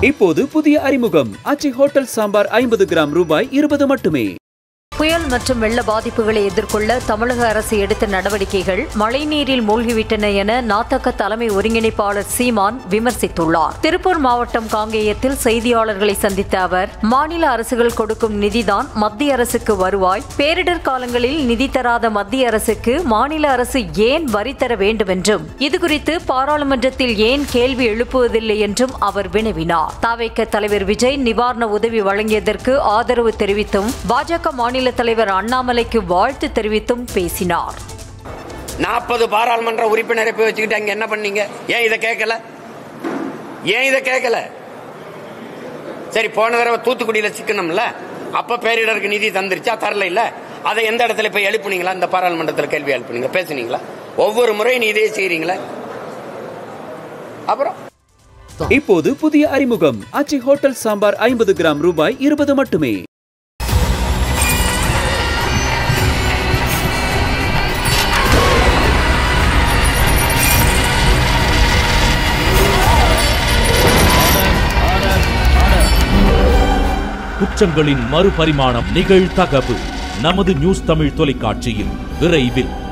இப்போது புதிய அறிமுகம் அச்சி ஹோட்டல் சாம்பார் ஐம்பது கிராம் ரூபாய் இருபது மட்டுமே புயல் மற்றும் வெள்ள பாதிப்புகளை எதிர்கொள்ள தமிழக அரசு எடுத்த நடவடிக்கைகள் மழைநீரில் மூழ்கிவிட்டன என நாத்தக தலைமை ஒருங்கிணைப்பாளர் சீமான் விமர்சித்துள்ளார் திருப்பூர் மாவட்டம் காங்கேயத்தில் செய்தியாளர்களை சந்தித்த அவர் மாநில அரசுகள் கொடுக்கும் நிதிதான் மத்திய அரசுக்கு வருவாய் பேரிடர் காலங்களில் நிதி தராத மத்திய அரசுக்கு மாநில அரசு ஏன் வரி தர வேண்டும் என்றும் இதுகுறித்து பாராளுமன்றத்தில் ஏன் கேள்வி எழுப்புவதில்லை என்றும் அவர் வினவினார் தாவேக்க தலைவர் விஜய் நிவாரண உதவி வழங்கியதற்கு ஆதரவு தெரிவித்தும் பாஜக மாநில தலைவர் அண்ணாமலைக்கு வாழ்த்து தெரிவித்தும் பேசினார் நாற்பது பாராளுமன்ற உறுப்பினரை போய் வச்சுக்கிட்டு அங்க என்ன பண்ணீங்க ஏன் இதை கேட்கல ஏன் இதை கேட்கல சரி போன தடவை தூத்துக்குடியில சிக்கணும்ல அப்ப பேரிடருக்கு நிதி தந்துருச்சா தரல இல்ல அதை எந்த இடத்துல போய் எழுப்புனீங்களா இந்த பாராளுமன்றத்தில் கேள்வி எழுப்புனீங்க பேசுனீங்களா ஒவ்வொரு முறையும் நீ இதே செய்றீங்களா அப்புறம் இப்போது புதிய அறிமுகம் அச்சி ஹோட்டல் சாம்பார் ஐம்பது கிராம் ரூபாய் இருபது மட்டுமே குற்றங்களின் மறுபரிமாணம் நிகழ்தகவு நமது நியூஸ் தமிழ் தொலைக்காட்சியில் விரைவில்